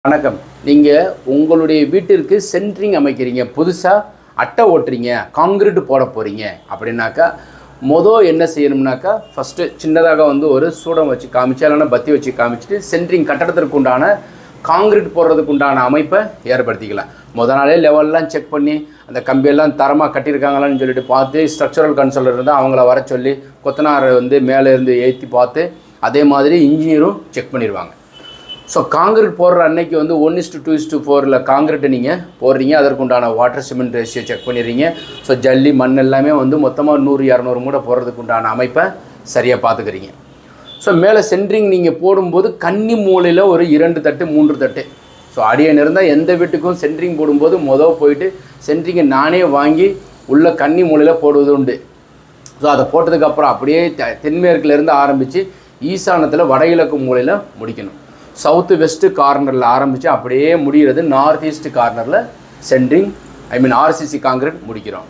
வணக்கம் நீங்கள் உங்களுடைய வீட்டிற்கு சென்ட்ரிங் அமைக்கிறீங்க புதுசாக அட்டை ஓட்டுறீங்க காங்கிரீட் போட போகிறீங்க அப்படின்னாக்கா மொதல் என்ன செய்யணும்னாக்கா ஃபஸ்ட்டு சின்னதாக வந்து ஒரு சூடம் வச்சு காமிச்சு இல்லைன்னா பத்தி வச்சு காமிச்சிட்டு சென்ட்ரிங் கட்டடத்திற்கு உண்டான காங்கிரீட் போடுறதுக்கு உண்டான அமைப்பை ஏற்படுத்திக்கலாம் முத நாளே லெவல்லாம் செக் பண்ணி அந்த கம்பியெல்லாம் தரமாக கட்டியிருக்காங்களான்னு சொல்லிட்டு பார்த்து ஸ்ட்ரக்சரல் கன்சல்டர் இருந்தால் அவங்கள வர சொல்லி கொத்தனார் வந்து மேலே இருந்து ஏற்றி பார்த்து அதே மாதிரி இன்ஜினியரும் செக் பண்ணிடுவாங்க ஸோ காங்கிரீட் போடுற அன்னைக்கு வந்து ஒன் இஸ்டு டூ இஸ்டு ஃபோரில் காங்கிரீட்டை நீங்கள் போடுறீங்க அதற்குண்டான வாட்டர் சிமெண்ட் ரேஷியோ செக் பண்ணிடுறீங்க ஸோ ஜல்லி மண் எல்லாமே வந்து மொத்தமாக நூறு இரநூறு மூட போடுறதுக்கு உண்டான அமைப்பை சரியாக பார்த்துக்கிறீங்க ஸோ மேலே சென்ட்ரிங் நீங்கள் போடும்போது கன்னி மூலையில் ஒரு இரண்டு தட்டு மூன்று தட்டு ஸோ அடியன் இருந்தால் எந்த வீட்டுக்கும் சென்ட்ரிங் போடும்போது மொதல் போயிட்டு சென்ட்ரிங்கை நானே வாங்கி உள்ள கன்னி மூலையில் போடுவது உண்டு ஸோ அதை போட்டதுக்கப்புறம் அப்படியே தெ- தென்மேற்குலேருந்து ஆரம்பித்து ஈசானத்தில் வடகிழக்கு மூலையில் முடிக்கணும் சவுத்து வெஸ்ட்டு கார்னரில் ஆரம்பித்து அப்படியே முடிகிறது நார்த் ஈஸ்ட் கார்னரில் centring I mean RCC concrete முடிக்கிறோம்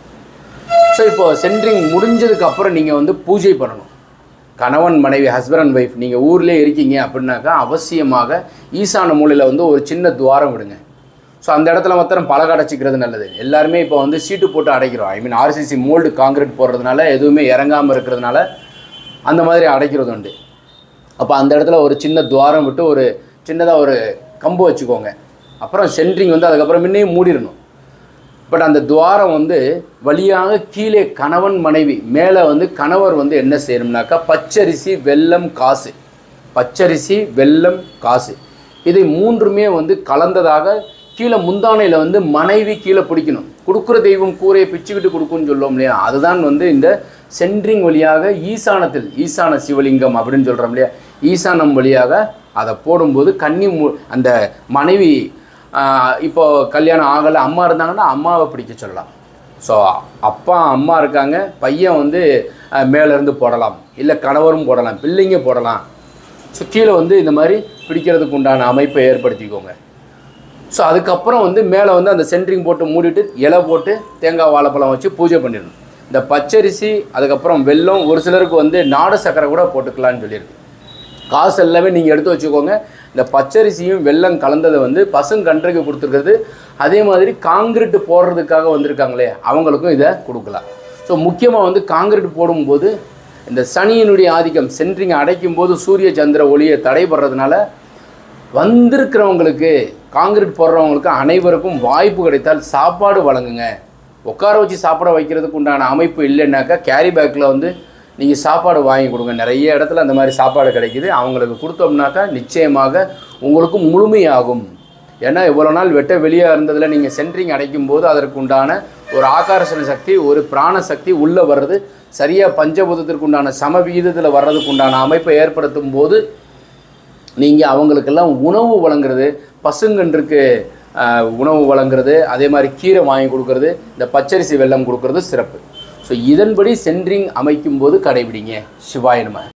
ஸோ இப்போ சென்ட்ரிங் முடிஞ்சதுக்கு அப்புறம் நீங்கள் வந்து பூஜை பண்ணணும் கணவன் மனைவி ஹஸ்பண்ட் அண்ட் ஒய்ஃப் நீங்கள் ஊர்லேயே இருக்கீங்க அப்படின்னாக்கா அவசியமாக ஈசான மூலையில் வந்து ஒரு சின்ன துவாரம் விடுங்க ஸோ அந்த இடத்துல மாத்திரம் பலகை அடைச்சிக்கிறது நல்லது எல்லாருமே இப்போ வந்து சீட்டு போட்டு அடைக்கிறோம் I mean RCC mould concrete போடுறதுனால எதுவுமே இறங்காமல் இருக்கிறதுனால அந்த மாதிரி அடைக்கிறது உண்டு அப்போ அந்த இடத்துல ஒரு சின்ன துவாரம் விட்டு ஒரு சின்னதாக ஒரு கம்பு வச்சுக்கோங்க அப்புறம் சென்ட்ரிங் வந்து அதுக்கப்புறம் முன்னையும் மூடிடணும் பட் அந்த துவாரம் வந்து வழியாக கீழே கணவன் மனைவி மேலே வந்து கணவர் வந்து என்ன செய்யணும்னாக்கா பச்சரிசி வெல்லம் காசு பச்சரிசி வெல்லம் காசு இதை மூன்றுமே வந்து கலந்ததாக கீழே முந்தானையில் வந்து மனைவி கீழே பிடிக்கணும் கொடுக்குற தெய்வம் கூரையை பிச்சுக்கிட்டு கொடுக்கும்னு சொல்லுவோம் இல்லையா அதுதான் வந்து இந்த சென்ட்ரிங் வழியாக ஈசானத்தில் ஈசான சிவலிங்கம் அப்படின்னு சொல்கிறோம் இல்லையா ஈசானம் வழியாக அதை போடும்போது கன்னி மு அந்த மனைவி ஆஹ் இப்போ கல்யாணம் ஆகலை அம்மா இருந்தாங்கன்னா அம்மாவை பிடிக்க சொல்லலாம் ஸோ அப்பா அம்மா இருக்காங்க பையன் வந்து ஆஹ் மேல இருந்து போடலாம் இல்லை கணவரும் போடலாம் பிள்ளைங்க போடலாம் ஸோ கீழே வந்து இந்த மாதிரி பிடிக்கிறதுக்கு உண்டான அமைப்பை ஏற்படுத்திக்கோங்க ஸோ அதுக்கப்புறம் வந்து மேலே வந்து அந்த சென்ட்ரிங் போட்டு மூடிட்டு இலை போட்டு தேங்காய் வாழைப்பழம் வச்சு பூஜை பண்ணிடணும் இந்த பச்சரிசி அதுக்கப்புறம் வெல்லம் ஒரு சிலருக்கு வந்து நாடு சக்கரை கூட போட்டுக்கலாம்னு சொல்லியிருக்கு காசு எல்லாமே நீங்கள் எடுத்து வச்சுக்கோங்க இந்த பச்சரிசியும் வெல்லம் கலந்ததை வந்து பசுங்கன்றைக்கு கொடுத்துருக்கிறது அதே மாதிரி காங்கிரீட் போடுறதுக்காக வந்திருக்காங்களே அவங்களுக்கும் இதை கொடுக்கலாம் ஸோ முக்கியமாக வந்து காங்கிரீட் போடும்போது இந்த சனியினுடைய ஆதிக்கம் சென்ட்ரிங் அடைக்கும் போது சூரிய சந்திர ஒளியை தடைபடுறதுனால வந்திருக்கிறவங்களுக்கு காங்கிரீட் போடுறவங்களுக்கு அனைவருக்கும் வாய்ப்பு கிடைத்தால் சாப்பாடு வழங்குங்க உட்கார வச்சு சாப்பிட வைக்கிறதுக்கு உண்டான அமைப்பு இல்லைன்னாக்கா கேரி பேக்கில் வந்து நீங்கள் சாப்பாடு வாங்கி கொடுங்க நிறைய இடத்துல அந்த மாதிரி சாப்பாடு கிடைக்குது அவங்களுக்கு கொடுத்தோம்னாக்கா நிச்சயமாக உங்களுக்கு முழுமையாகும் ஏன்னா இவ்வளோ நாள் வெட்ட வெளியாக இருந்ததில் நீங்கள் சென்ட்ரிங் அடைக்கும் போது அதற்கு உண்டான ஒரு ஆகர்ஷண சக்தி ஒரு பிராண சக்தி உள்ளே வர்றது சரியாக பஞ்சபூதத்திற்கு உண்டான சம விகிதத்தில் வர்றதுக்கு உண்டான அமைப்பை ஏற்படுத்தும் போது நீங்கள் அவங்களுக்கெல்லாம் உணவு வழங்குறது பசுங்கன்றுக்கு ஆஹ், உணவு வழங்குறது அதே மாதிரி கீரை வாங்கி கொடுக்கறது இந்த பச்சரிசி வெல்லம் கொடுக்கறது சிறப்பு ஸோ இதன்படி சென்ட்ரிங் அமைக்கும் போது கடைபிடிங்க சிவாய நம